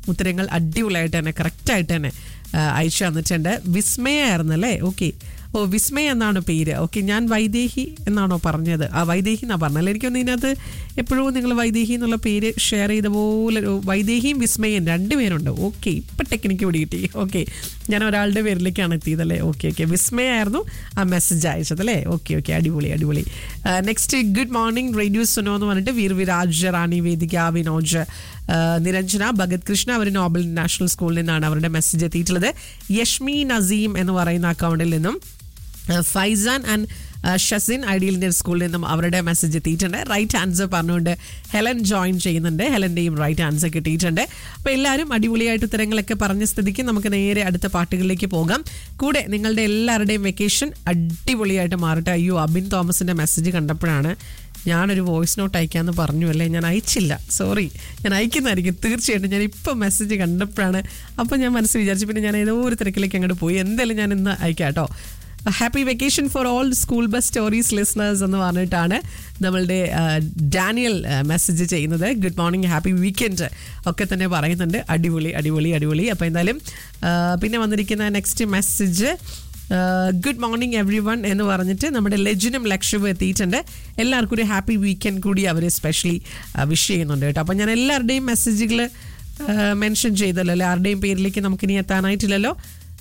ഉത്തരങ്ങൾ അടിപൊളിയായിട്ട് തന്നെ കറക്റ്റായിട്ട് തന്നെ ആ, അയച്ചു തന്നിട്ടുണ്ട് വിസ്മയായിരുന്നു അല്ലേ ഓക്കെ ഓ വിസ്മയ എന്നാണ് പേര് ഓക്കെ ഞാൻ വൈദേഹി എന്നാണോ പറഞ്ഞത് ആ വൈദേഹി എന്നാ പറഞ്ഞല്ലേ എനിക്കൊന്ന് ഇതിനകത്ത് എപ്പോഴും നിങ്ങൾ വൈദേഹി എന്നുള്ള പേര് ഷെയർ ചെയ്ത പോലെ ഒരു വൈദേഹിയും വിസ്മയും രണ്ടുപേരുണ്ട് ഓക്കെ ഇപ്പം ടെക്നിക്ക് പിടി കിട്ടി ഓക്കെ ഞാൻ ഒരാളുടെ പേരിലേക്കാണ് എത്തിയതല്ലേ ഓക്കെ ഓക്കെ വിസ്മയായിരുന്നു ആ മെസ്സേജ് അയച്ചത് അല്ലേ ഓക്കെ ഓക്കെ അടിപൊളി അടിപൊളി next good morning radio Suno എന്ന് പറഞ്ഞിട്ട് വീർ വിരാജ് റാണി വേദിക വിനോജ് ആ, നിരഞ്ജന ഭഗത് കൃഷ്ണ അവർ നോബൽ നാഷണൽ സ്കൂളിൽ നിന്നാണ് അവരുടെ മെസ്സേജ് എത്തിയിട്ടുള്ളത് യഷ്മി നസീം എന്ന് പറയുന്ന അക്കൗണ്ടിൽ നിന്നും ആ, ഫൈസാൻ ആൻഡ് ആ, ഷസിൻ ഐഡിയൽ ഇന്ത്യൻ സ്കൂളിൽ നിന്നും അവരുടെ മെസ്സേജ് എത്തിയിട്ടുണ്ട് റൈറ്റ് ആൻസർ പറഞ്ഞുകൊണ്ട് ഹെലൻ ജോയിൻ ചെയ്യുന്നുണ്ട് ഹെലൻ്റെയും റൈറ്റ് ആൻസർ കിട്ടിയിട്ടുണ്ട് അപ്പോൾ എല്ലാവരും അടിപൊളിയായിട്ട് ഉത്തരങ്ങളൊക്കെ പറഞ്ഞ സ്ഥിതിക്ക് നമുക്ക് നേരെ അടുത്ത പാട്ടുകളിലേക്ക് പോകാം കൂടെ നിങ്ങളുടെ എല്ലാവരുടെയും വെക്കേഷൻ അടിപൊളിയായിട്ട് മാറട്ടെ അയ്യോ അബിൻ തോമസിൻ്റെ മെസ്സേജ് കണ്ടപ്പോഴാണ് ഞാനൊരു വോയിസ് നോട്ട് അയക്കാമെന്ന് പറഞ്ഞു അല്ലേ ഞാൻ അയച്ചില്ല സോറി ഞാൻ അയക്കുന്നതായിരിക്കും തീർച്ചയായിട്ടും ഞാൻ ഇപ്പം മെസ്സേജ് കണ്ടപ്പോഴാണ് അപ്പം ഞാൻ മനസ്സിൽ വിചാരിച്ചു പിന്നെ ഞാൻ ഏതോ ഒരു തിരക്കിലേക്ക് അങ്ങോട്ട് പോയി എന്തായാലും ഞാൻ ഇന്ന് അയക്കാം കേട്ടോ happy vacation for all school bus stories listeners എന്ന് പറഞ്ഞിട്ടാണ് നമ്മളുടെ ആ, ഡാനിയൽ മെസ്സേജ് ചെയ്യുന്നത് ഗുഡ് മോർണിംഗ് ഹാപ്പി വീക്കെൻഡ് ഒക്കെ തന്നെ പറയുന്നുണ്ട് അടിപൊളി അടിപൊളി അടിപൊളി അപ്പോൾ എന്തായാലും ആ, പിന്നെ വന്നിരിക്കുന്ന next message good morning everyone എന്ന് പറഞ്ഞിട്ട് നമ്മുടെ ലജിനും ലക്ഷ്യവും എത്തിയിട്ടുണ്ട് എല്ലാവർക്കും ഒരു ഹാപ്പി വീക്കെൻഡ് കൂടി അവർ സ്പെഷ്യലി വിഷ് ചെയ്യുന്നുണ്ട് കേട്ടോ അപ്പം ഞാൻ എല്ലാവരുടെയും മെസ്സേജുകൾ മെൻഷൻ ചെയ്തല്ലോ അല്ലെ ആരുടെയും പേരിലേക്ക് നമുക്കിനി എത്താനായിട്ടില്ലല്ലോ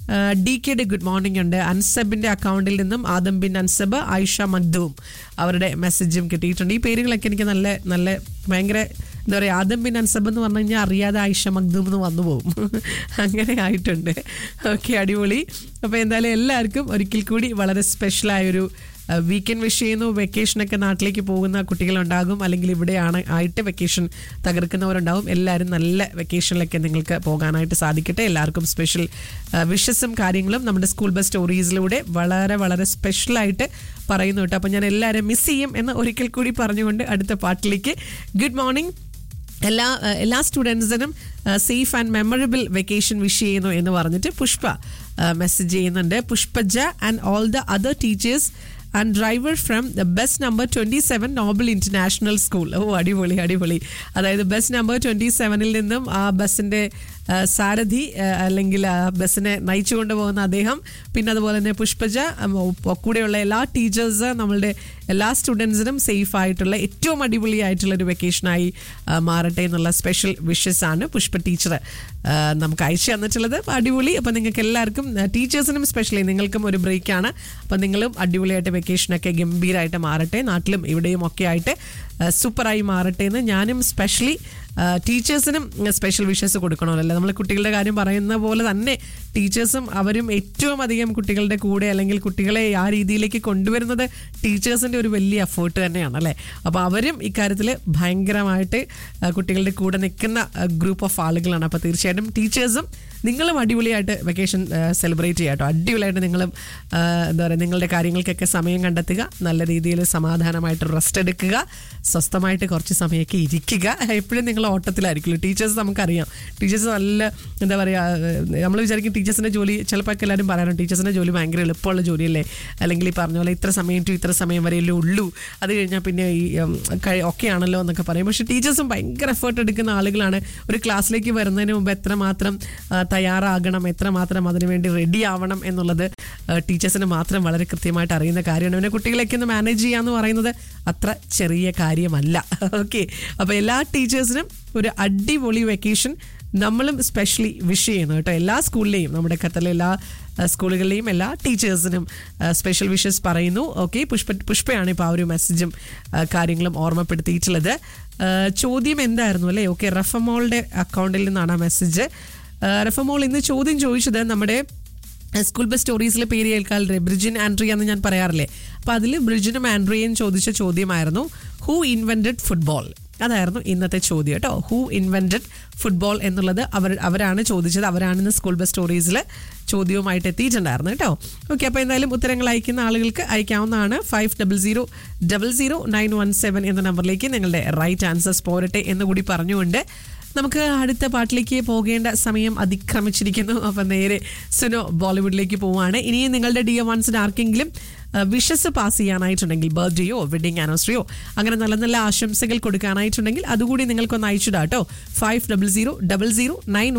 ഡി കെയുടെ ഗുഡ് മോർണിംഗ് ഉണ്ട് അൻസബിന്റെ അക്കൗണ്ടിൽ നിന്നും ആദം ബിൻ അൻസബ് ആയിഷ മഗ്ദൂം അവരുടെ മെസ്സേജും കിട്ടിയിട്ടുണ്ട് ഈ പേരുകളൊക്കെ എനിക്ക് നല്ല നല്ല ഭയങ്കര എന്താ പറയുക ആദം ബിൻ അൻസബ് എന്ന് പറഞ്ഞു കഴിഞ്ഞാൽ അറിയാതെ ആയിഷ മഗ്ദൂം എന്ന് വന്നു പോകും അങ്ങനെ ആയിട്ടുണ്ട് ഓക്കെ അടിപൊളി അപ്പോൾ എന്തായാലും എല്ലാവർക്കും ഒരിക്കൽ കൂടി വളരെ സ്പെഷ്യലായൊരു വീക്കെൻഡ് വിഷ് ചെയ്യുന്നു വെക്കേഷനൊക്കെ നാട്ടിലേക്ക് പോകുന്ന കുട്ടികളുണ്ടാകും അല്ലെങ്കിൽ ഇവിടെയാണ് ആയിട്ട് വെക്കേഷൻ തകർക്കുന്നവരുണ്ടാവും എല്ലാവരും നല്ല വെക്കേഷനിലൊക്കെ നിങ്ങൾക്ക് പോകാനായിട്ട് സാധിക്കട്ടെ എല്ലാവർക്കും സ്പെഷ്യൽ വിഷസും കാര്യങ്ങളും നമ്മുടെ സ്കൂൾ ബസ് സ്റ്റോറീസിലൂടെ വളരെ വളരെ സ്പെഷ്യലായിട്ട് പറയുന്നു കേട്ടോ അപ്പം ഞാൻ എല്ലാവരും മിസ് ചെയ്യും എന്ന് ഒരിക്കൽ കൂടി പറഞ്ഞുകൊണ്ട് അടുത്ത പാട്ടിലേക്ക് ഗുഡ് മോർണിംഗ് എല്ലാ ഏഹ്, എല്ലാ സ്റ്റുഡൻസിനും safe and memorable vacation wish ചെയ്യുന്നു എന്ന് പറഞ്ഞിട്ട് പുഷ്പ മെസ്സേജ് ചെയ്യുന്നുണ്ട് Pushpaja and all the other teachers and driver from the bus number twenty seven Nobel International School ഓ അടിപൊളി അടിപൊളി അതായത് ബസ് നമ്പർ ട്വൻറ്റി സെവനിൽ നിന്നും ആ ബസ്സിൻ്റെ സാരഥി ആ, അല്ലെങ്കിൽ ആ ബസ്സിനെ നയിച്ചു കൊണ്ടുപോകുന്ന അദ്ദേഹം പിന്നെ അതുപോലെ തന്നെ പുഷ്പജ ഉം, ഒ- കൂടെയുള്ള എല്ലാ ടീച്ചേഴ്സ് നമ്മളുടെ എല്ലാ സ്റ്റുഡൻസിനും സേഫ് ആയിട്ടുള്ള ഏറ്റവും അടിപൊളിയായിട്ടുള്ള ഒരു വെക്കേഷനായി ആ, മാറട്ടെ എന്നുള്ള സ്പെഷ്യൽ വിഷസ് ആണ് പുഷ്പ ടീച്ചർ നമുക്ക് അയച്ചു തന്നിട്ടുള്ളത് അപ്പോൾ അടിപൊളി അപ്പോൾ നിങ്ങൾക്ക് എല്ലാവർക്കും ടീച്ചേഴ്സിനും സ്പെഷ്യലി നിങ്ങൾക്കും ഒരു ബ്രേക്കാണ് അപ്പോൾ നിങ്ങളും അടിപൊളിയായിട്ട് വെക്കേഷനൊക്കെ ഗംഭീരമായിട്ട് മാറട്ടെ നാട്ടിലും ഇവിടെയും ഒക്കെ ആയിട്ട് ആ, സൂപ്പറായി മാറട്ടെ എന്ന് ഞാനും സ്പെഷ്യലി ടീച്ചേഴ്സിനും സ്പെഷ്യൽ വിഷസ് കൊടുക്കണമല്ലോ നമ്മൾ കുട്ടികളുടെ കാര്യം പറയുന്ന പോലെ തന്നെ ടീച്ചേഴ്സും അവരും ഏറ്റവും അധികം കുട്ടികളുടെ കൂടെ അല്ലെങ്കിൽ കുട്ടികളെ ആ രീതിയിലേക്ക് കൊണ്ടുവരുന്നത് ടീച്ചേഴ്സിൻ്റെ ഒരു വലിയ എഫേർട്ട് തന്നെയാണ് അല്ലേ അപ്പോൾ അവരും ഇക്കാര്യത്തിൽ ഭയങ്കരമായിട്ട് ആ, കുട്ടികളുടെ കൂടെ നിൽക്കുന്ന ഗ്രൂപ്പ് ഓഫ് ആളുകളാണ് അപ്പോൾ തീർച്ചയായിട്ടും ടീച്ചേഴ്സും നിങ്ങളും അടിപൊളിയായിട്ട് വെക്കേഷൻ സെലിബ്രേറ്റ് ചെയ്യാം കേട്ടോ അടിപൊളിയായിട്ട് നിങ്ങളും ആ, എന്താ പറയുക നിങ്ങളുടെ കാര്യങ്ങൾക്കൊക്കെ സമയം കണ്ടെത്തുക നല്ല രീതിയിൽ സമാധാനമായിട്ട് റെസ്റ്റ് എടുക്കുക സ്വസ്ഥമായിട്ട് കുറച്ച് സമയമൊക്കെ ഇരിക്കുക എപ്പോഴും നിങ്ങൾ ഓട്ടത്തിലായിരിക്കുമല്ലോ ടീച്ചേഴ്സ് നമുക്കറിയാം ടീച്ചേഴ്സ് നല്ല എന്താ പറയുക നമ്മൾ വിചാരിക്കും ടീച്ചേഴ്സിൻ്റെ ജോലി ചിലപ്പോൾ ഒക്കെ എല്ലാവരും പറയാറുണ്ട് ടീച്ചേഴ്സിൻ്റെ ജോലി ഭയങ്കര എളുപ്പമുള്ള ജോലിയല്ലേ അല്ലെങ്കിൽ ഈ പറഞ്ഞ പോലെ ഇത്ര സമയം ടു ഇത്ര സമയം വരെയല്ലേ ഉള്ളൂ അത് കഴിഞ്ഞാൽ പിന്നെ ഈ ഉം, കഴി- ഒക്കെയാണല്ലോ എന്നൊക്കെ പറയും പക്ഷേ ടീച്ചേഴ്സും ഭയങ്കര എഫേർട്ട് എടുക്കുന്ന ആളുകളാണ് ഒരു ക്ലാസ്സിലേക്ക് വരുന്നതിന് മുമ്പ് എത്രമാത്രം ആ, തയ്യാറാകണം എത്രമാത്രം അതിനുവേണ്ടി റെഡി ആവണം എന്നുള്ളത് ആ, ടീച്ചേഴ്സിന് മാത്രം വളരെ കൃത്യമായിട്ട് അറിയുന്ന കാര്യമാണ് പിന്നെ കുട്ടികളെയൊക്കെ ഒന്ന് മാനേജ് ചെയ്യാന്ന് പറയുന്നത് അത്ര ചെറിയ കാര്യമല്ല ഓക്കെ അപ്പോൾ എല്ലാ ടീച്ചേഴ്സിനും ഒരു അടിപൊളി വെക്കേഷൻ നമ്മളും സ്പെഷ്യലി വിഷ് ചെയ്യുന്നു കേട്ടോ എല്ലാ സ്കൂളിലെയും നമ്മുടെ ഖത്തറിലെ എല്ലാ ആ, സ്കൂളുകളിലെയും എല്ലാ ടീച്ചേഴ്സിനും സ്പെഷ്യൽ വിഷസ് പറയുന്നു ഓക്കെ പുഷ്പ പുഷ്പയാണ് ഇപ്പോൾ ആ ഒരു മെസ്സേജും ആ, കാര്യങ്ങളും ഓർമ്മപ്പെടുത്തിയിട്ടുള്ളത് ആ, ചോദ്യം എന്തായിരുന്നു അല്ലേ ഓക്കെ റഫമോളുടെ അക്കൗണ്ടിൽ നിന്നാണ് ആ മെസ്സേജ് റഫമോൾ ഇന്ന് ചോദ്യം ചോദിച്ചത് നമ്മുടെ സ്കൂൾ ബസ് സ്റ്റോറീസിലെ പേര് കേൾക്കാറില്ലേ ബ്രിജിൻ ആൻഡ്രിയ എന്ന് ഞാൻ പറയാറില്ലേ അപ്പോൾ അതിൽ ബ്രിജിനും ആൻഡ്രിയയും ചോദിച്ച ചോദ്യമായിരുന്നു ഹൂ ഇൻവെന്റഡ് ഫുട്ബോൾ അതായിരുന്നു ഇന്നത്തെ ചോദ്യം കേട്ടോ ഹൂ ഇൻവെന്റഡ് ഫുട്ബോൾ എന്നുള്ളത് അവർ അവരാണ് ചോദിച്ചത് അവരാണ് ഇന്ന് സ്കൂൾ ബസ് സ്റ്റോറീസിൽ ചോദ്യവുമായിട്ട് എത്തിയിട്ടുണ്ടായിരുന്നു കേട്ടോ ഓക്കെ അപ്പോൾ എന്തായാലും ഉത്തരങ്ങൾ അയക്കുന്ന ആളുകൾക്ക് അയക്കാവുന്നതാണ് five double zero double zero nine one seven എന്ന നമ്പറിലേക്ക് നിങ്ങളുടെ റൈറ്റ് ആൻസേഴ്സ് പോരട്ടെ എന്ന് കൂടി പറഞ്ഞുകൊണ്ട് നമുക്ക് അടുത്ത പാട്ടിലേക്ക് പോകേണ്ട സമയം അതിക്രമിച്ചിരിക്കുന്നു അപ്പം നേരെ സുനോ ബോളിവുഡിലേക്ക് പോവുകയാണ് ഇനിയും നിങ്ങളുടെ ഡിയ വൺസിന് ആർക്കെങ്കിലും വിഷസ് പാസ് ചെയ്യാനായിട്ടുണ്ടെങ്കിൽ ബർത്ത്ഡേയോ വെഡിങ് ആനിവേഴ്സറിയോ അങ്ങനെ നല്ല നല്ല ആശംസകൾ കൊടുക്കാനായിട്ടുണ്ടെങ്കിൽ അതുകൂടി നിങ്ങൾക്കൊന്ന് അയച്ചിടാം കേട്ടോ five double zero double zero nine